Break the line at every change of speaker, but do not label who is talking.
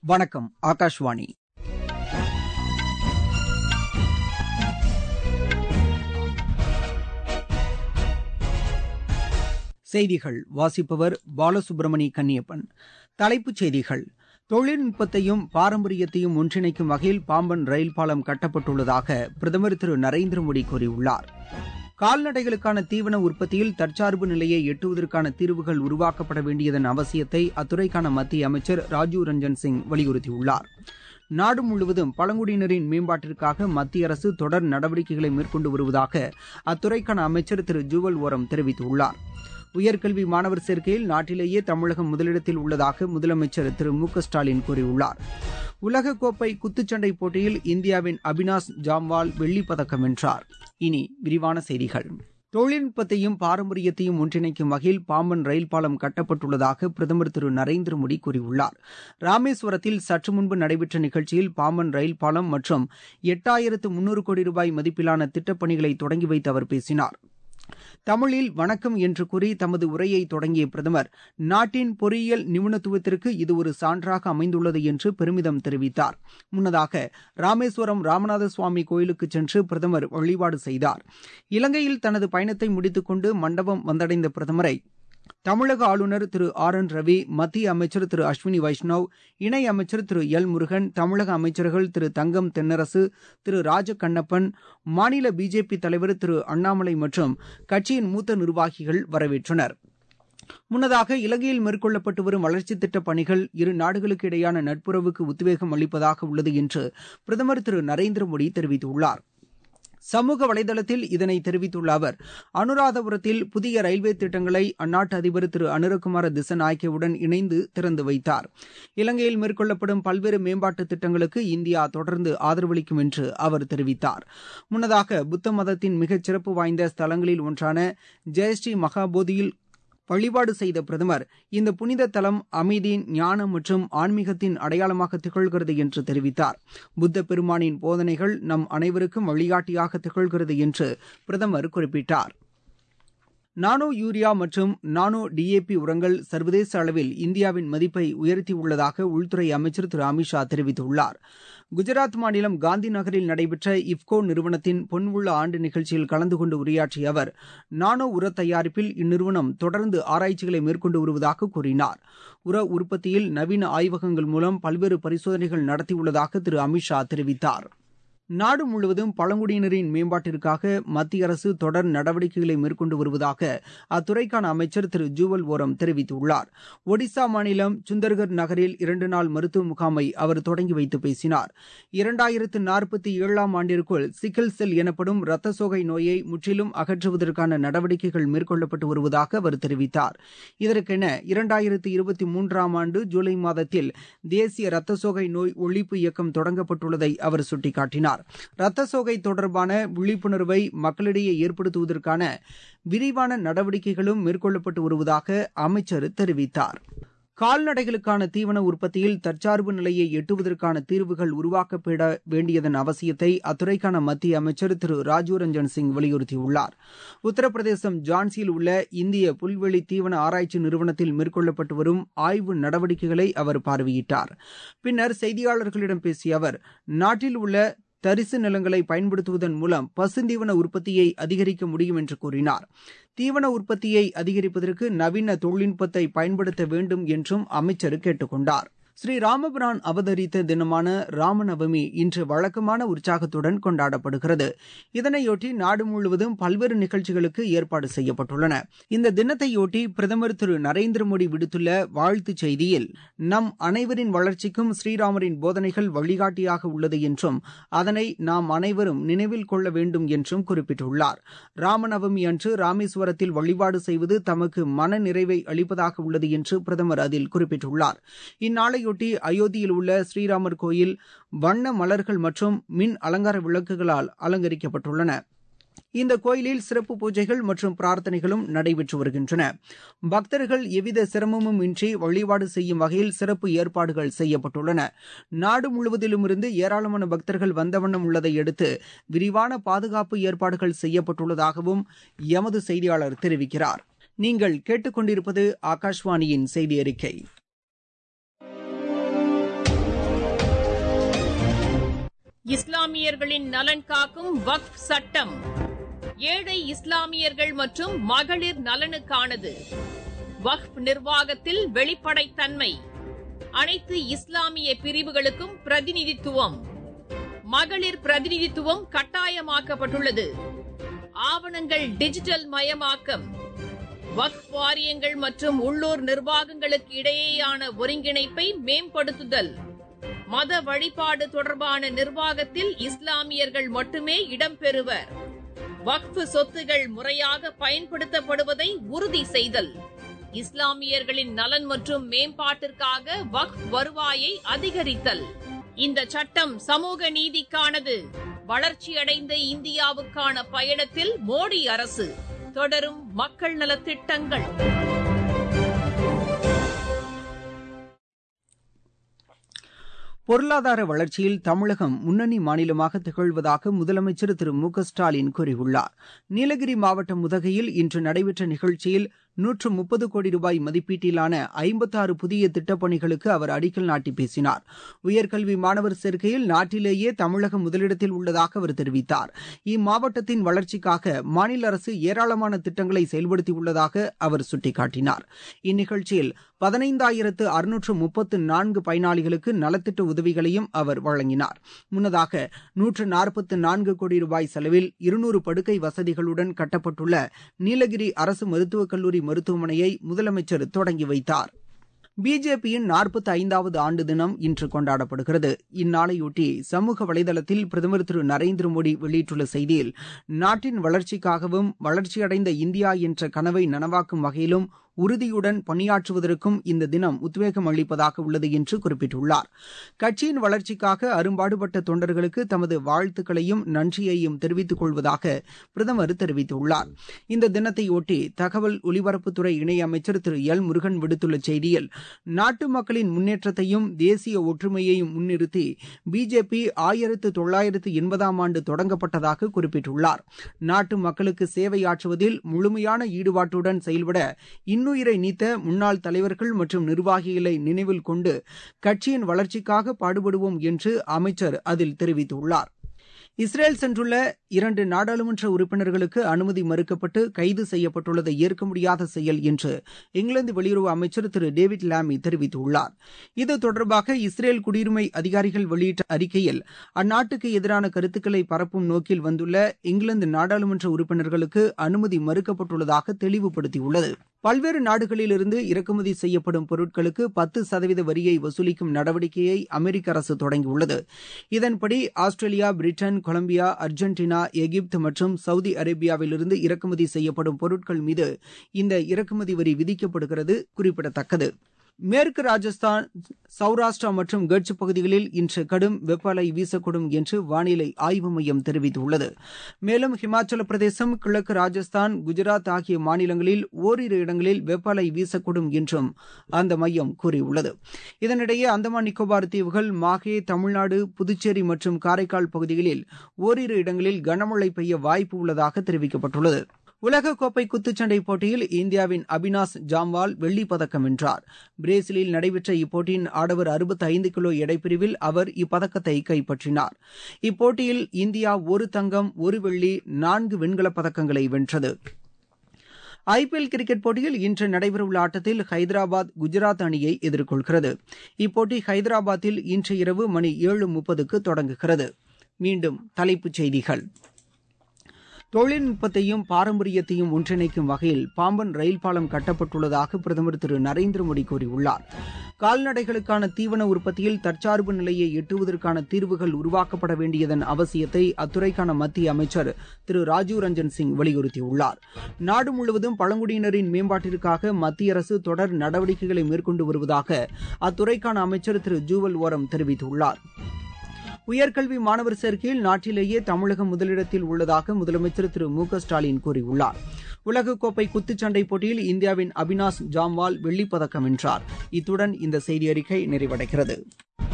வணக்கம் ஆகாஷ்வாணி செய்திகள் வாசிப்பவர் பாலசுப்ரமணி கன்னியப்பன் தலைப்புச் செய்திகள் தொழில்நுட்பத்தையும் பாரம்பரியத்தையும் ஒன்றிணைக்கும் வகையில் பாம்பன் ரயில் பாலம் கட்டப்பட்டுள்ளதாக பிரதமர் திரு நரேந்திர மோடி கூறியுள்ளார் கால்நடைகளுக்கான தீவன உற்பத்தியில் தற்சார்பு நிலையை எட்டுவதற்கான தீர்வுகள் உருவாக்கப்பட வேண்டியதன் அவசியத்தை அத்துறைக்கான மத்திய அமைச்சர் ராஜீவ் ரஞ்சன் சிங் வலியுறுத்தியுள்ளார் நாடு முழுவதும் பழங்குடியினரின் மேம்பாட்டிற்காக மத்திய அரசு தொடர் நடவடிக்கைகளை மேற்கொண்டு வருவதாக அத்துறைக்கான அமைச்சர் திரு ஜுவல் ஓரம் தெரிவித்துள்ளார் உயர்கல்வி மாணவர் சேர்க்கையில் நாட்டிலேயே தமிழகம் முதலிடத்தில் உள்ளதாக முதலமைச்சர் திரு மு க ஸ்டாலின் கூறியுள்ளார் உலகக்கோப்பை குத்துச்சண்டை போட்டியில் இந்தியாவின் அபினாஷ் ஜாம்வால் வெள்ளிப் பதக்கம் வென்றார் இனி விரிவான செய்திகள் தொழில்நுட்பத்தையும் பாரம்பரியத்தையும் ஒன்றிணைக்கும் வகையில் பாம்பன் ரயில் பாலம் கட்டப்பட்டுள்ளதாக பிரதமர் திரு நரேந்திர மோடி கூறியுள்ளார் ராமேஸ்வரத்தில் சற்று முன்பு நடைபெற்ற நிகழ்ச்சியில் பாம்பன் ரயில் பாலம் மற்றும் எட்டாயிரத்து முன்னூறு கோடி ரூபாய் மதிப்பிலான திட்டப்பணிகளை தொடங்கி வைத்து அவர் பேசினார் தமிழில் வணக்கம் என்று கூறி தமது உரையை தொடங்கிய பிரதமர் நாட்டின் பொறியியல் நிபுணத்துவத்திற்கு இது ஒரு சான்றாக அமைந்துள்ளது என்று பெருமிதம் தெரிவித்தார் முன்னதாக ராமேஸ்வரம் ராமநாத சுவாமி கோயிலுக்கு சென்று பிரதமர் வழிபாடு செய்தார் இலங்கையில் தனது பயணத்தை முடித்துக்கொண்டு மண்டபம் வந்தடைந்த பிரதமரை தமிழக ஆளுநர் திரு ஆர் என் ரவி மத்திய அமைச்சர் திரு அஸ்வினி வைஷ்ணவ் இணை அமைச்சர் திரு எல் முருகன் தமிழக அமைச்சர்கள் திரு தங்கம் தென்னரசு திரு ராஜ கண்ணப்பன் மாநில பிஜேபி தலைவர் திரு அண்ணாமலை மற்றும் கட்சியின் மூத்த நிர்வாகிகள் வரவேற்றனர் முன்னதாக இலங்கையில் மேற்கொள்ளப்பட்டு வரும் வளர்ச்சித் திட்டப் பணிகள் இரு நாடுகளுக்கு இடையான நட்புறவுக்கு உத்வேகம் அளிப்பதாக உள்ளது என்று பிரதமர் திரு நரேந்திர மோடி தெரிவித்துள்ளார் சமூக வலைதளத்தில் இதனை தெரிவித்துள்ள அவர் அனுராதபுரத்தில் புதிய ரயில்வே திட்டங்களை அந்நாட்டு அதிபர் திரு அனுரகுமார திசநாயக்கவுடன் இணைந்து திறந்து வைத்தார் இலங்கையில் மேற்கொள்ளப்படும் பல்வேறு மேம்பாட்டு திட்டங்களுக்கு இந்தியா தொடர்ந்து ஆதரவளிக்கும் என்று அவர் தெரிவித்தார் முன்னதாக புத்த மதத்தின் மிகச் சிறப்பு வாய்ந்த ஸ்தலங்களில் ஒன்றான ஜெயஸ்ரீ மகாபோதியில் வழிபாடு செய்த பிரதமர் இந்த புனித தலம் அமைதி ஞானம் மற்றும் ஆன்மீகத்தின் அடையாளமாக திகழ்கிறது என்று தெரிவித்தார் புத்த பெருமானின் போதனைகள் நம் அனைவருக்கும் வழிகாட்டியாக திகழ்கிறது என்று பிரதமர் குறிப்பிட்டார் நானோ யூரியா மற்றும் நானோ டிஏபி உரங்கள் சர்வதேச அளவில் இந்தியாவின் மதிப்பை உயர்த்தியுள்ளதாக உள்துறை அமைச்சர் திரு அமித்ஷா தெரிவித்துள்ளார் குஜராத் மாநிலம் காந்தி நகரில் நடைபெற்ற இப்கோ நிறுவனத்தின் பொன்வுள்ள ஆண்டு நிகழ்ச்சியில் கலந்து கொண்டு உரையாற்றிய அவர் நானோ உர தயாரிப்பில் இந்நிறுவனம் தொடர்ந்து ஆராய்ச்சிகளை மேற்கொண்டு வருவதாக கூறினார் உர உற்பத்தியில் நவீன ஆய்வகங்கள் மூலம் பல்வேறு பரிசோதனைகள் நடத்தியுள்ளதாக திரு அமித்ஷா தெரிவித்தார் நாடு முழுவதும் பழங்குடியினரின் மேம்பாட்டிற்காக மத்திய அரசு தொடர் நடவடிக்கைகளை மேற்கொண்டு வருவதாக அத்துறைக்கான அமைச்சர் திரு ஜூவல் ஓரம் தெரிவித்துள்ளார் ஒடிசா மாநிலம் சுந்தர்கர் நகரில் இரண்டு நாள் மருத்துவ முகாமை அவர் தொடங்கி வைத்து பேசினார் இரண்டாயிரத்து நாற்பத்தி ஏழாம் ஆண்டிற்குள் சிக்கிள் செல் எனப்படும் இரத்த சோகை நோயை முற்றிலும் அகற்றுவதற்கான நடவடிக்கைகள் மேற்கொள்ளப்பட்டு வருவதாக அவர் தெரிவித்தார் இதற்கென இரண்டாயிரத்து இருபத்தி மூன்றாம் ஆண்டு ஜூலை மாதத்தில் தேசிய இரத்த சோகை நோய் ஒழிப்பு இயக்கம் தொடங்கப்பட்டுள்ளதை அவர் சுட்டிக்காட்டினார் இரத்த சோகை தொடர்பான விழிப்புணர்வை மக்களிடையே ஏற்படுத்துவதற்கான விரிவான நடவடிக்கைகளும் மேற்கொள்ளப்பட்டு வருவதாக அமைச்சர் தெரிவித்தார் கால்நடைகளுக்கான தீவன உற்பத்தியில் தற்சார்பு நிலையை எட்டுவதற்கான தீர்வுகள் உருவாக்கப்பட வேண்டியதன் அவசியத்தை அத்துறைக்கான மத்திய அமைச்சர் திரு ராஜீவ் ரஞ்சன் சிங் வலியுறுத்தியுள்ளார் உத்தரப்பிரதேசம் ஜான்சியில் உள்ள இந்திய புல்வெளி தீவன ஆராய்ச்சி நிறுவனத்தில் மேற்கொள்ளப்பட்டு வரும் ஆய்வு நடவடிக்கைகளை அவர் பார்வையிட்டார் பின்னர் செய்தியாளர்களிடம் பேசிய அவர் நாட்டில் உள்ள தரிசு நிலங்களை பயன்படுத்துவதன் மூலம் பசுந்தீவன உற்பத்தியை அதிகரிக்க முடியும் என்று கூறினார் தீவன உற்பத்தியை அதிகரிப்பதற்கு நவீன தொழில்நுட்பத்தை பயன்படுத்த வேண்டும் என்றும் அமைச்சர் கேட்டுக் கொண்டார் ஸ்ரீ ராமபிரான் அவதரித்த தினமான ராமநவமி இன்று வழக்கமான உற்சாகத்துடன் கொண்டாடப்படுகிறது இதனையொட்டி நாடு முழுவதும் பல்வேறு நிகழ்ச்சிகளுக்கு ஏற்பாடு செய்யப்பட்டுள்ளன இந்த தினத்தையொட்டி பிரதமர் திரு நரேந்திர மோடி விடுத்துள்ள வாழ்த்துச் செய்தியில் நம் அனைவரின் வளர்ச்சிக்கும் ஸ்ரீராமரின் போதனைகள் வழிகாட்டியாக உள்ளது என்றும் அதனை நாம் அனைவரும் நினைவில் கொள்ள வேண்டும் என்றும் குறிப்பிட்டுள்ளார் ராமநவமி அன்று ராமேஸ்வரத்தில் வழிபாடு செய்வது தமக்கு மன நிறைவை அளிப்பதாக உள்ளது என்று பிரதமர் அதில் குறிப்பிட்டுள்ளார் இந்நாளை இதையொட்டி அயோத்தியில் உள்ள ஸ்ரீராமர் கோயில் வண்ண மலர்கள் மற்றும் மின் அலங்கார விளக்குகளால் அலங்கரிக்கப்பட்டுள்ளன இந்த கோயிலில் சிறப்பு பூஜைகள் மற்றும் பிரார்த்தனைகளும் நடைபெற்று வருகின்றன பக்தர்கள் எவ்வித சிரமமும் இன்றி வழிபாடு செய்யும் வகையில் சிறப்பு ஏற்பாடுகள் செய்யப்பட்டுள்ளன நாடு முழுவதிலுமிருந்து ஏராளமான பக்தர்கள் வந்த வண்ணம் உள்ளதை அடுத்து விரிவான பாதுகாப்பு ஏற்பாடுகள் செய்யப்பட்டுள்ளதாகவும் எமது செய்தியாளர் தெரிவிக்கிறார் நீங்கள் கேட்டுக்கொண்டிருப்பது ஆகாஷ்வாணியின் செய்தி அறிக்கை
இஸ்லாமியர்களின் நலன் காக்கும் வக்ஃப் சட்டம் ஏழை இஸ்லாமியர்கள் மற்றும் மகளிர் நலனுக்கானது வக்ஃப் நிர்வாகத்தில் வெளிப்படைத்தன்மை அனைத்து இஸ்லாமிய பிரிவுகளுக்கும் பிரதிநிதித்துவம் மகளிர் பிரதிநிதித்துவம் கட்டாயமாக்கப்பட்டுள்ளது ஆவணங்கள் டிஜிட்டல் மயமாக்கம் வக்ஃப் வாரியங்கள் மற்றும் உள்ளூர் நிர்வாகங்களுக்கு இடையேயான ஒருங்கிணைப்பை மேம்படுத்துதல் மத வழிபாடு தொடர்பான நிர்வாகத்தில் இஸ்லாமியர்கள் மட்டுமே இடம்பெறுவர் வக்ஃப் சொத்துகள் முறையாக பயன்படுத்தப்படுவதை உறுதி செய்தல் இஸ்லாமியர்களின் நலன் மற்றும் மேம்பாட்டிற்காக வக்ஃப் வருவாயை அதிகரித்தல் இந்த சட்டம் சமூக நீதிக்கானது வளர்ச்சியடைந்த இந்தியாவுக்கான பயணத்தில் மோடி அரசு தொடரும் மக்கள் நலத்திட்டங்கள்
பொருளாதார வளர்ச்சியில் தமிழகம் முன்னணி மாநிலமாக திகழ்வதாக முதலமைச்சர் திரு மு க ஸ்டாலின் கூறியுள்ளார் நீலகிரி மாவட்டம் உதகையில் இன்று நடைபெற்ற நிகழ்ச்சியில் நூற்று முப்பது கோடி ரூபாய் மதிப்பீட்டிலான ஐம்பத்தாறு புதிய திட்டப்பணிகளுக்கு அவர் அடிக்கல் நாட்டி பேசினார் உயர்கல்வி மாணவர் சேர்க்கையில் நாட்டிலேயே தமிழகம் முதலிடத்தில் உள்ளதாக அவர் தெரிவித்தார் இம்மாவட்டத்தின் வளர்ச்சிக்காக மாநில அரசு ஏராளமான திட்டங்களை செயல்படுத்தியுள்ளதாக அவர் சுட்டிக்காட்டினார் இந்நிகழ்ச்சியில் பதினைந்தாயிரத்து அறுநூற்று முப்பத்து நான்கு பயனாளிகளுக்கு நலத்திட்ட உதவிகளையும் அவர் வழங்கினார் முன்னதாக நூற்று நாற்பத்து நான்கு கோடி ரூபாய் செலவில் இருநூறு படுக்கை வசதிகளுடன் கட்டப்பட்டுள்ள நீலகிரி அரசு மருத்துவக் கல்லூரி மருத்துவமனையை முதலமைச்சர் தொடங்கி வைத்தார் பிஜேபியின் நாற்பத்தி ஐந்தாவது ஆண்டு தினம் இன்று கொண்டாடப்படுகிறது இந்நாளையொட்டி சமூக வலைதளத்தில் பிரதமர் திரு நரேந்திர மோடி வெளியிட்டுள்ள செய்தியில் நாட்டின் வளர்ச்சிக்காகவும் வளர்ச்சியடைந்த இந்தியா என்ற கனவை நனவாக்கும் வகையிலும் உறுதியுடன் பணியாற்றுவதற்கும் இந்த தினம் உத்வேகம் அளிப்பதாக உள்ளது என்று குறிப்பிட்டுள்ளார் கட்சியின் வளர்ச்சிக்காக அரும்பாடுபட்ட தொண்டர்களுக்கு தமது வாழ்த்துக்களையும் நன்றியையும் தெரிவித்துக் கொள்வதாக பிரதமர் தெரிவித்துள்ளார் இந்த தினத்தையொட்டி தகவல் ஒலிபரப்புத்துறை இணையமைச்சர் திரு எல் முருகன் விடுத்துள்ள செய்தியில் நாட்டு மக்களின் முன்னேற்றத்தையும் தேசிய ஒற்றுமையையும் முன்னிறுத்தி பிஜேபி ஆயிரத்து தொள்ளாயிரத்து எண்பதாம் ஆண்டு தொடங்கப்பட்டதாக குறிப்பிட்டுள்ளார் நாட்டு மக்களுக்கு சேவையாற்றுவதில் முழுமையான ஈடுபாட்டுடன் செயல்பட இன்னுயிரை நீத்த முன்னாள் தலைவர்கள் மற்றும் நிர்வாகிகளை நினைவில் கொண்டு கட்சியின் வளர்ச்சிக்காக பாடுபடுவோம் என்று அமைச்சர் அதில் தெரிவித்துள்ளார் இஸ்ரேல் சென்றுள்ள இரண்டு நாடாளுமன்ற உறுப்பினர்களுக்கு அனுமதி மறுக்கப்பட்டு கைது செய்யப்பட்டுள்ளதை ஏற்க முடியாத செயல் என்று இங்கிலாந்து வெளியுறவு அமைச்சர் திரு டேவிட் லாமி தெரிவித்துள்ளார் இது தொடர்பாக இஸ்ரேல் குடியுரிமை அதிகாரிகள் வெளியிட்ட அறிக்கையில் அந்நாட்டுக்கு எதிரான கருத்துக்களை பரப்பும் நோக்கில் வந்துள்ள இங்கிலாந்து நாடாளுமன்ற உறுப்பினர்களுக்கு அனுமதி மறுக்கப்பட்டுள்ளதாக தெளிவுபடுத்தியுள்ளது பல்வேறு நாடுகளிலிருந்து இறக்குமதி செய்யப்படும் பொருட்களுக்கு பத்து சதவீத வரியை வசூலிக்கும் நடவடிக்கையை அமெரிக்க அரசு தொடங்கியுள்ளது இதன்படி Australia Britain Colombia Argentina Egypt மற்றும் சவுதி அரேபியாவிலிருந்து இறக்குமதி செய்யப்படும் பொருட்கள் மீது இந்த இறக்குமதி வரி விதிக்கப்படுகிறது குறிப்பிடத்தக்கது மேற்கு ராஜஸ்தான் சௌராஷ்டிரா மற்றும் கட்ச் பகுதிகளில் இன்று கடும் வெப்ப அலை வீசக்கூடும் என்று வானிலை ஆய்வு மையம் தெரிவித்துள்ளது மேலும் ஹிமாச்சல பிரதேசம் கிழக்கு ராஜஸ்தான் குஜராத் ஆகிய மாநிலங்களில் ஓரிரு இடங்களில் வெப்ப அலை வீசக்கூடும் என்றும் அந்த மையம் கூறியுள்ளது இதனிடையே அந்தமான் நிக்கோபார் தீவுகள் மாஹே தமிழ்நாடு புதுச்சேரி மற்றும் காரைக்கால் பகுதிகளில் ஓரிரு இடங்களில் கனமழை பெய்ய வாய்ப்பு உள்ளதாக தெரிவிக்கப்பட்டுள்ளது உலகக்கோப்பை குத்துச்சண்டை போட்டியில் இந்தியாவின் அபினாஷ் ஜாம்வால் வெள்ளிப் பதக்கம் வென்றார் பிரேசிலில் நடைபெற்ற இப்போட்டியின் ஆடவர் அறுபத்தி ஐந்து கிலோ எடைப்பிரிவில் அவர் இப்பதக்கத்தை கைப்பற்றினார் இப்போட்டியில் இந்தியா ஒரு தங்கம் ஒரு வெள்ளி நான்கு வெண்கலப் பதக்கங்களை வென்றது ஐபிஎல் கிரிக்கெட் போட்டியில் இன்று நடைபெறவுள்ள ஆட்டத்தில் ஹைதராபாத் குஜராத் அணியை எதிர்கொள்கிறது இப்போட்டி ஹைதராபாத்தில் இன்று இரவு மணி ஏழு முப்பதுக்கு தொடங்குகிறது மீண்டும் தலைப்புச் செய்திகள் தொழில்நுட்பத்தையும் பாரம்பரியத்தையும் ஒன்றிணைக்கும் வகையில் பாம்பன் ரயில் பாலம் கட்டப்பட்டுள்ளதாக பிரதமர் திரு நரேந்திர மோடி கூறியுள்ளார் கால்நடைகளுக்கான தீவன உற்பத்தியில் தற்சார்பு நிலையை எட்டுவதற்கான தீர்வுகள் உருவாக்கப்பட வேண்டியதன் அவசியத்தை அத்துறைக்கான மத்திய அமைச்சர் திரு ராஜீவ் ரஞ்சன் சிங் வலியுறுத்தியுள்ளார் நாடு முழுவதும் பழங்குடியினரின் மேம்பாட்டிற்காக மத்திய அரசு தொடர் நடவடிக்கைகளை மேற்கொண்டு வருவதாக அத்துறைக்கான அமைச்சர் திரு ஜூவல் ஓரம் தெரிவித்துள்ளார் உயர்கல்வி மாணவர் சேர்க்கையில் நாட்டிலேயே தமிழகம் முதலிடத்தில் உள்ளதாக முதலமைச்சர் திரு மு க ஸ்டாலின் கூறியுள்ளார் உலகக்கோப்பை குத்துச்சண்டை போட்டியில் இந்தியாவின் அபினாஷ் ஜாம்வால் வெள்ளிப் பதக்கம் வென்றார் இத்துடன் இந்த செய்தி அறிக்கை நிறைவடைகிறது